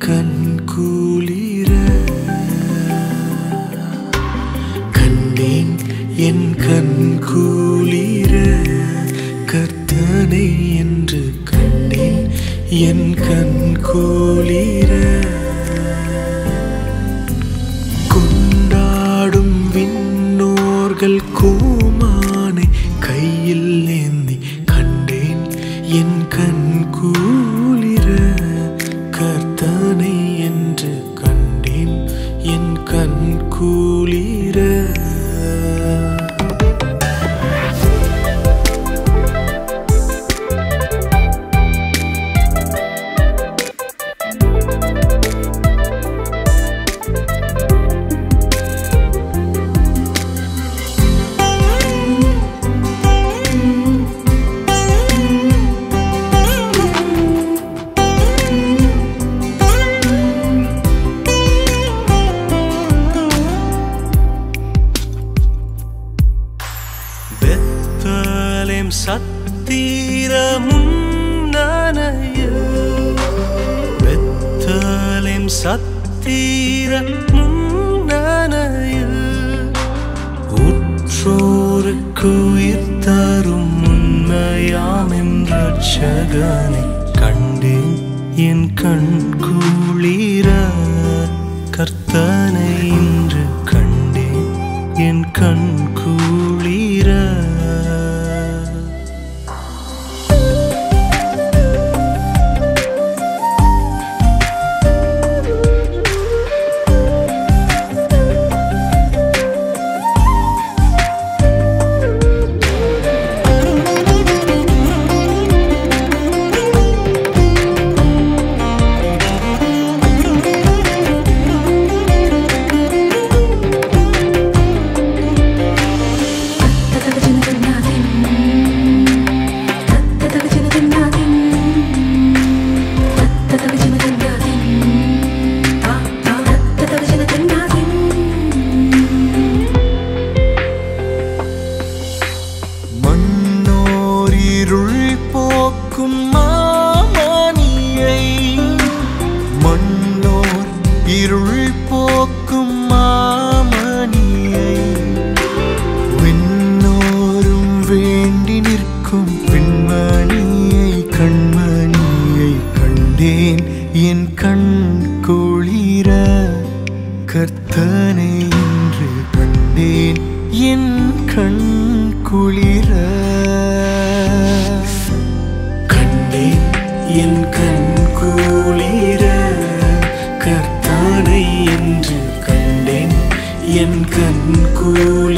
கண் குளிர கண்டேன் என் கண் குளிர கர்த்தனை என்று கண்டேன் என் கண் குளிர கொண்டாடும் விண்ணோர்கள் கோமானை கையில் ஏந்தி கண்டேன் என் கண் கூலிர கர்த்தனை என்று கண்டேன் என் கண் கூலிர பெத்தலேம் சத்திரமும் நானைய பெத்தலேம் சத்திரமும் நானைய உற்றோருக்கு உயிர் தரும் உண்மையாமென் ரட்சகனை கண்டேன் என் கண் குளிர கர்த்தனை இன்று கண்டேன் என் கண் குளிர மண்ணோரிருள் போக்கும் மாமணியை மண்ணோர் இருள் போக்கும் மாமணியை விண்ணோரும் வேண்டி நிற்கும் விண்மணியை கண்மணியை கண்டேன் என் கண் குளிர கர்த்தனை இன்று கண்டேன் என் கண் குளிர கண்டேன் என் கண் குளிர கர்த்தானை என்று கண்டேன் என் கண் குளிர